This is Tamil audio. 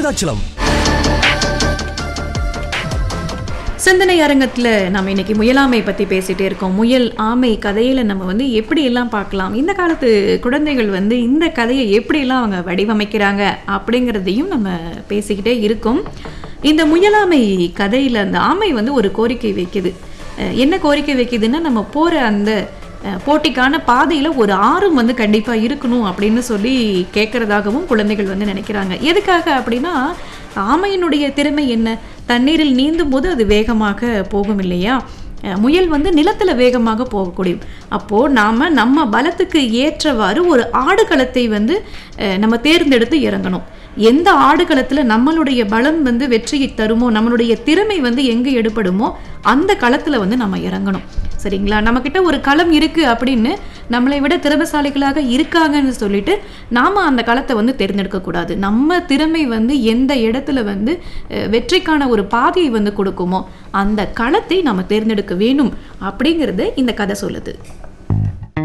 விருதாச்சலம் சிந்தனை அரங்கத்துல நம்ம இன்னைக்கு முயலாமை பத்தி பேசிட்டே இருக்கோம் முயல் ஆமை கதையில நம்ம வந்து எப்படி எல்லாம் பார்க்கலாம் இந்த காலத்து குழந்தைகள் வந்து இந்த கதையை எப்படி எல்லாம் அவங்க வடிவமைக்கிறாங்க அப்படிங்கிறதையும் நம்ம பேசிக்கிட்டே இருக்கோம் இந்த முயலாமை கதையில அந்த ஆமை வந்து ஒரு கோரிக்கை வைக்குது அஹ் என்ன கோரிக்கை வைக்குதுன்னா நம்ம போற அந்த அஹ், போட்டிக்கான பாதையில ஒரு ஆறும் வந்து கண்டிப்பா இருக்கணும் அப்படின்னு சொல்லி கேட்கறதாகவும் குழந்தைகள் வந்து நினைக்கிறாங்க எதுக்காக அப்படின்னா ஆமையினுடைய திறமை என்ன தண்ணீரில் நீந்தும் போது அது வேகமாக போகும் இல்லையா அஹ் முயல் வந்து நிலத்துல வேகமாக போகக்கூடியும் அப்போ நாம நம்ம பலத்துக்கு ஏற்றவாறு ஒரு ஆடுகளத்தை வந்து அஹ், நம்ம தேர்ந்தெடுத்து இறங்கணும் எந்த ஆடுகளத்துல நம்மளுடைய பலம் வந்து வெற்றியை தருமோ நம்மளுடைய திறமை வந்து எங்க எடுபடுமோ அந்த களத்துல வந்து நம்ம இறங்கணும் சரிங்களா நம்மக்கிட்ட ஒரு களம் இருக்கு அப்படின்னு நம்மளை விட திறமைசாலிகளாக இருக்காங்கன்னு சொல்லிட்டு நாம அந்த களத்தை வந்து தேர்ந்தெடுக்க கூடாது நம்ம திறமை வந்து எந்த இடத்துல வந்து அஹ், வெற்றிக்கான ஒரு பாதையை வந்து கொடுக்குமோ அந்த களத்தை நம்ம தேர்ந்தெடுக்க வேணும் அப்படிங்கிறது இந்த கதை சொல்லுது